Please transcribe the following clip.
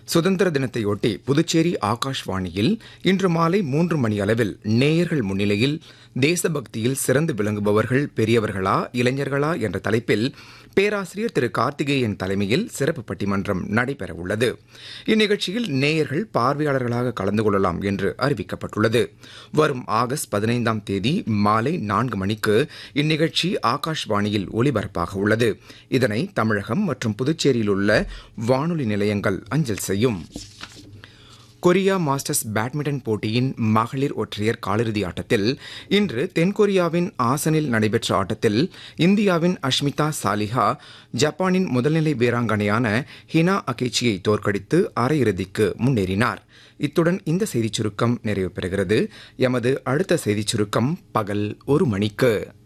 சுதந்திர தினத்தையொட்டி புதுச்சேரி ஆகாஷ்வாணியில் இன்று மாலை மூன்று மணி அளவில் நேயர்கள் முன்னிலையில் தேசபக்தியில் சிறந்து விளங்குபவர்கள் பெரியவர்களா இளைஞர்களா என்ற தலைப்பில் பேராசிரியர் திரு கார்த்திகேயன் தலைமையில் சிறப்பு பட்டிமன்றம் நடைபெறவுள்ளது இந்நிகழ்ச்சியில் நேயர்கள் பார்வையாளர்களாக கலந்து கொள்ளலாம் என்று அறிவிக்கப்பட்டுள்ளது வரும் ஆகஸ்ட் பதினைந்தாம் தேதி மாலை நான்கு மணிக்கு இந்நிகழ்ச்சி ஆகாஷ்வாணியில் ஒலிபரப்பாக உள்ளது இதனை தமிழகம் மற்றும் புதுச்சேரியில் உள்ள வானொலி நிலையங்கள் அஞ்சல் செய்யும் கொரியா மாஸ்டர்ஸ் பேட்மிண்டன் போட்டியின் மகளிர் ஒற்றையர் காலிறுதி ஆட்டத்தில் இன்று தென்கொரியாவின் ஆசனில் நடைபெற்ற ஆட்டத்தில் இந்தியாவின் அஷ்மிதா சாலிஹா ஜப்பானின் முதல்நிலை வீராங்கனையான ஹினா அகேச்சியை தோற்கடித்து அரையிறுதிக்கு முன்னேறினார் இத்துடன் இந்த செய்திச் சுருக்கம் நிறைவு பெறுகிறது எமது அடுத்த செய்திச் சுருக்கம் பகல் ஒரு மணிக்கு